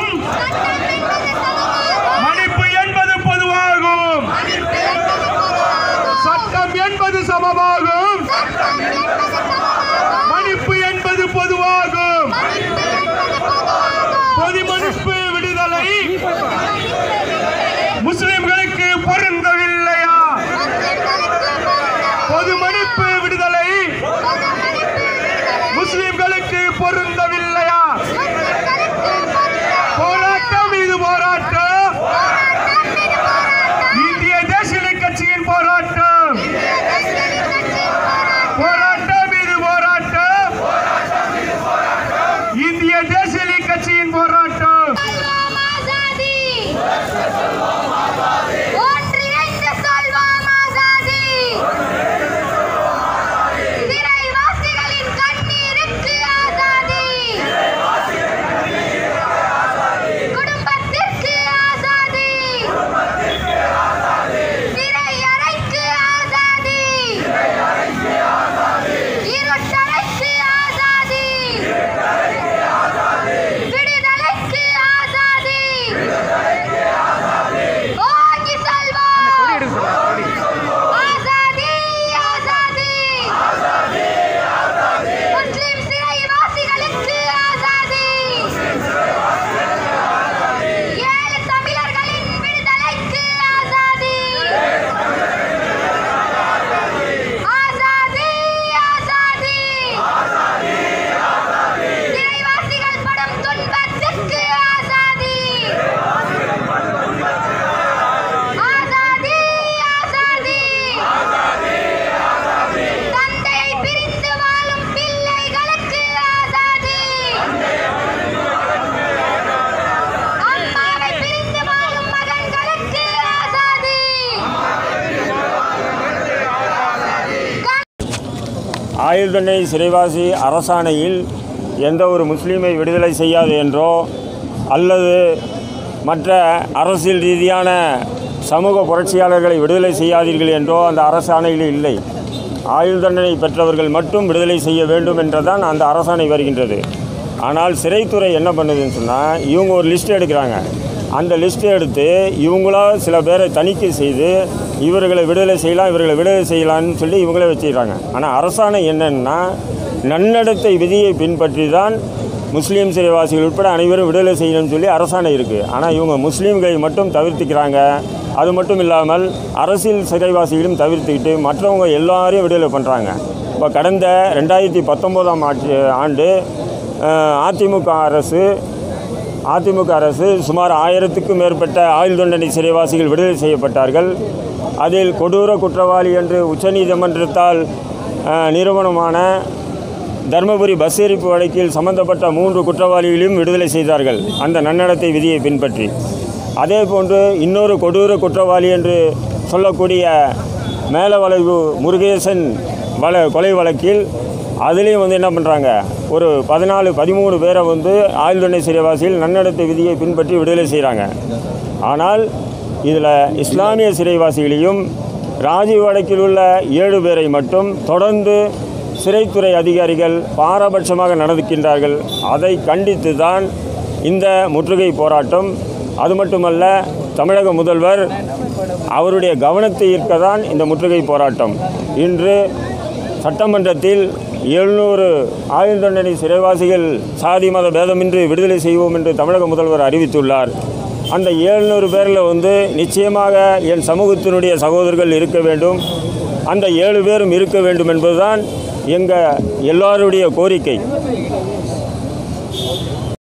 சமமாகும் மன்னிப்பு என்பது பொதுவாகும் சட்டம் என்பது சமமாகும் மன்னிப்பு என்பது பொதுவாகும் பொது மன்னிப்பு விடுதலை முஸ்லிம்களுக்கு பொருந்தவில்லையா பொது மன்னிப்பு விடுதலை முஸ்லிம்களுக்கு பொருந்தவில்லையா போராட்டம் இது போராட்டம் இந்திய தேசிய கட்சியின் போராட்டம் போராட்டம் இது போராட்டம் இந்திய தேசிய கட்சியின் போராட்டம் ஒன்றிணைந்து சொல்வோம் ஆசாதி சிறைவாசிகளின் கண்ணீருக்கு ஆசாதி குடும்பத்திற்கு ஆசாதி சிறை அறைக்கு ஆசாதி இருட்டறைக்கு ஆசாதி விடுதலைக்கு ஆசாதி ஓங்கி செல்வோம் ஆசாதி ஆசாதி முஸ்லிம் சிறைவாசிகளுக்கு ஆசாதி ஏழு தமிழர்களின் விடுதலைக்கு ஆசாதி ஆசாதி ஆசாதி சிறைவாசிகள் படும் துன்பத்திற்கு ஆசாதி ஆசாதி ஆசாதி தந்தையை பிரிந்து வாழும் பிள்ளைகளுக்கு ஆசாதி அம்மாவை பிரிந்து வாழும் மகன்களுக்கு ஆசாதி ஆயுள் தண்டனை சிறைவாசி அரசாணையில் எந்த ஒரு முஸ்லீமை விடுதலை செய்யாது என்றோ அல்லது மற்ற அரசியல் ரீதியான சமூக புரட்சியாளர்களை விடுதலை செய்யாதீர்கள் என்றோ அந்த அரசாணையில் இல்லை ஆயுள் தண்டனை பெற்றவர்கள் மட்டும் விடுதலை செய்ய வேண்டும் என்றுதான் அந்த அரசாணை வருகின்றது ஆனால் சிறைத்துறை என்ன பண்ணுதுன்னு சொன்னால் இவங்க ஒரு லிஸ்ட் எடுக்கிறாங்க அந்த லிஸ்ட்டை எடுத்து இவங்களா சில பேரை தணிக்கை செய்து இவர்களை விடுதலை செய்யலாம் இவர்களை விடுதலை செய்யலாம்னு சொல்லி இவங்களே வச்சுக்கிறாங்க ஆனால் அரசாணை என்னன்னா நன்னடத்தை விதியை பின்பற்றி தான் முஸ்லீம் சிறைவாசிகள் உட்பட அனைவரும் விடுதலை செய்யணும்னு சொல்லி அரசாணை இருக்குது ஆனால் இவங்க முஸ்லீம்களை மட்டும் தவிர்த்துக்கிறாங்க அது மட்டும் இல்லாமல் அரசியல் சிறைவாசிகளையும் தவிர்த்துக்கிட்டு மற்றவங்க எல்லாரையும் விடுதலை பண்ணுறாங்க இப்போ கடந்த ரெண்டாயிரத்தி பத்தொம்போதாம் ஆட்சி ஆண்டு அஹ், அதிமுக அரசு அதிமுக அரசு சுமார் ஆயிரத்துக்கும் மேற்பட்ட ஆயுள் தண்டனை சிறைவாசிகள் விடுதலை செய்யப்பட்டார்கள் அதில் கொடூர குற்றவாளி என்று உச்சநீதிமன்றத்தால் அஹ், நிறுவனமான தருமபுரி பஸ் எரிப்பு வழக்கில் சம்பந்தப்பட்ட மூன்று குற்றவாளிகளையும் விடுதலை செய்தார்கள் அந்த நன்னடத்தை விதியை பின்பற்றி அதே போன்று இன்னொரு கொடூர குற்றவாளி என்று சொல்லக்கூடிய மேலவளைவு முருகேசன் வள கொலை வழக்கில் அதுலேயும் வந்து என்ன பண்ணுறாங்க ஒரு பதினாலு பதிமூணு பேரை வந்து ஆயுள் தண்டனை சிறைவாசியில் நன்னடத்தை விதியை பின்பற்றி விடுதலை செய்கிறாங்க ஆனால் இதில் இஸ்லாமிய சிறைவாசிகளையும் ராஜீவ் வழக்கில் உள்ள ஏழு பேரை மட்டும் தொடர்ந்து சிறைத்துறை அதிகாரிகள் பாரபட்சமாக நடந்துக்கின்றார்கள் அதை கண்டித்து தான் இந்த முற்றுகை போராட்டம் அது மட்டுமல்ல தமிழக முதல்வர் அவருடைய கவனத்தை ஈர்க்க தான் இந்த முற்றுகை போராட்டம் இன்று சட்டமன்றத்தில் எழுநூறு ஆயுள் தண்டனை சிறைவாசிகள் சாதி மத பேதமின்றி விடுதலை செய்வோம் என்று தமிழக முதல்வர் அறிவித்துள்ளார் அந்த ஏழ்நூறு பேரில் வந்து நிச்சயமாக என் சமூகத்தினுடைய சகோதரர்கள் இருக்க வேண்டும் அந்த ஏழு பேரும் இருக்க வேண்டும் என்பதுதான் எங்கள் எல்லாருடைய கோரிக்கை